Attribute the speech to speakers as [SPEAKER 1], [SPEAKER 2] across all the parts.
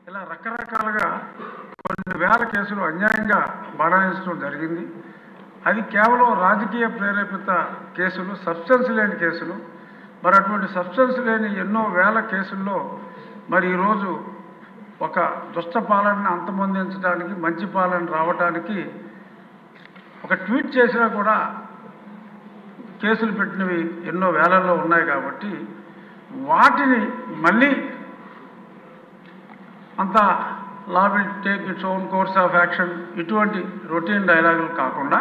[SPEAKER 1] ఇలా రకరకాలుగా కొన్ని వేల కేసులు అన్యాయంగా బనాయించడం జరిగింది అది కేవలం రాజకీయ ప్రేరేపిత కేసులు సబ్స్టెన్స్ లేని కేసులు మరి అటువంటి సబ్స్టెన్స్ లేని ఎన్నో వేల కేసుల్లో మరి ఈరోజు ఒక దుష్ట పాలనని అంతమొందించడానికి మంచి పాలన రావడానికి ఒక ట్వీట్ చేసినా కూడా కేసులు పెట్టినవి ఎన్నో వేలల్లో ఉన్నాయి కాబట్టి వాటిని మళ్ళీ అంత లా will take its own course of action ఇటువంటి రొటీన్ డైలాగులు కాకుండా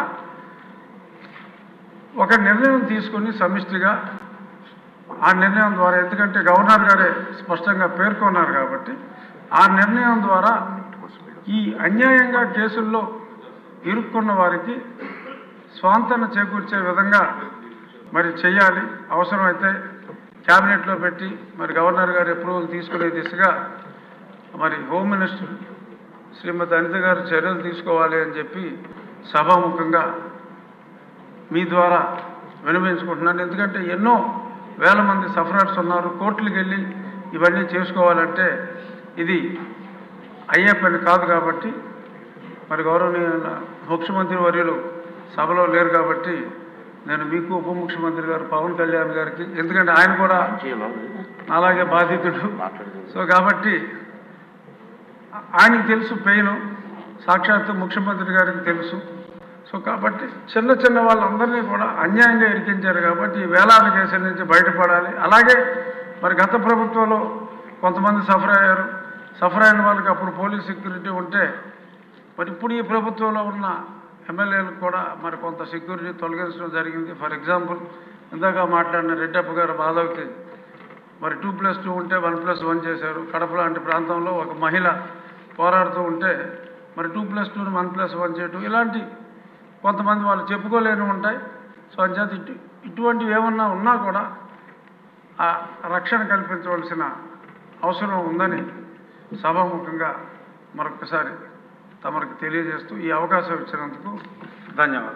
[SPEAKER 1] ఒక నిర్ణయం తీసుకుని సమిష్టిగా ఆ నిర్ణయం ద్వారా ఎందుకంటే గవర్నర్ గారే స్పష్టంగా పేర్కొన్నారు కాబట్టి ఆ నిర్ణయం ద్వారా ఈ అన్యాయంగా కేసుల్లో ఇరుక్కున్న వారికి స్వాంతన చేకూర్చే విధంగా మరి చేయాలి అవసరమైతే క్యాబినెట్లో పెట్టి మరి గవర్నర్ గారి అప్రూవల్ తీసుకునే దిశగా మరి హోమ్ మినిస్టర్ శ్రీమతి అనిత గారు చర్యలు తీసుకోవాలి అని చెప్పి సభాముఖంగా మీ ద్వారా వినవించుకుంటున్నాను ఎందుకంటే ఎన్నో వేల మంది సఫరర్స్ ఉన్నారు కోర్టులకు వెళ్ళి ఇవన్నీ చేసుకోవాలంటే ఇది అయ్యే పని కాదు కాబట్టి మరి గౌరవనీయ ముఖ్యమంత్రి వర్యులు సభలో లేరు కాబట్టి నేను మీకు ఉప ముఖ్యమంత్రి గారు పవన్ కళ్యాణ్ గారికి ఎందుకంటే ఆయన కూడా అలాగే బాధితుడు సో కాబట్టి ఆయనకి తెలుసు పెయిన్ సాక్షాత్తు ముఖ్యమంత్రి గారికి తెలుసు సో కాబట్టి చిన్న చిన్న వాళ్ళందరినీ కూడా అన్యాయంగా ఇరికించారు కాబట్టి ఈ వేలాది కేసుల నుంచి బయటపడాలి అలాగే మరి గత ప్రభుత్వంలో కొంతమంది సఫర్ అయ్యారు సఫర్ అయిన వాళ్ళకి అప్పుడు పోలీస్ సెక్యూరిటీ ఉంటే మరి ఇప్పుడు ఈ ప్రభుత్వంలో ఉన్న ఎమ్మెల్యేలకు కూడా మరి కొంత సెక్యూరిటీ తొలగించడం జరిగింది ఫర్ ఎగ్జాంపుల్ ఇందాక మాట్లాడిన రెడ్డప్ప గారు బాధవకి మరి టూ ప్లస్ టూ ఉంటే వన్ ప్లస్ వన్ చేశారు కడప లాంటి ప్రాంతంలో ఒక మహిళ పోరాడుతూ ఉంటే మరి టూ ప్లస్ టూని వన్ ప్లస్ వన్ చేయటం ఇలాంటి కొంతమంది వాళ్ళు చెప్పుకోలేని ఉంటాయి సో అంచేత ఇటు ఇటువంటివి ఏమన్నా ఉన్నా కూడా ఆ రక్షణ కల్పించవలసిన అవసరం ఉందని సభాముఖంగా మరొకసారి తమరికి తెలియజేస్తూ ఈ అవకాశం ఇచ్చినందుకు ధన్యవాదాలు